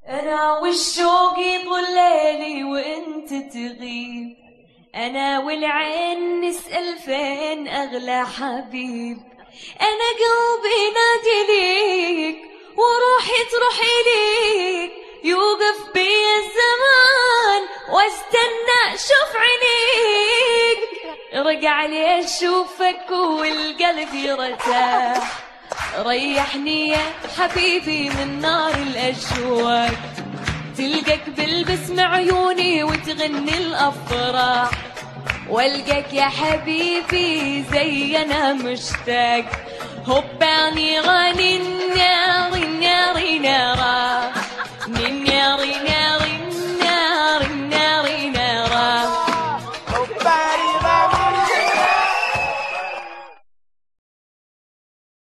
أنا والشوق يطول ليلي وأنت تغيب أنا والعين نسأل فين أغلى حبيب أنا قلبي نادي ليك وروحي تروح إليك يوقف بي الزمان واستنى أشوف عينيك رجع لي أشوفك والقلب يرتاح ريحني يا حبيبي من نار الأشواق تلقاك بالبسم عيوني وتغني الأفراح والقاك يا حبيبي زي أنا مشتاق هباني غني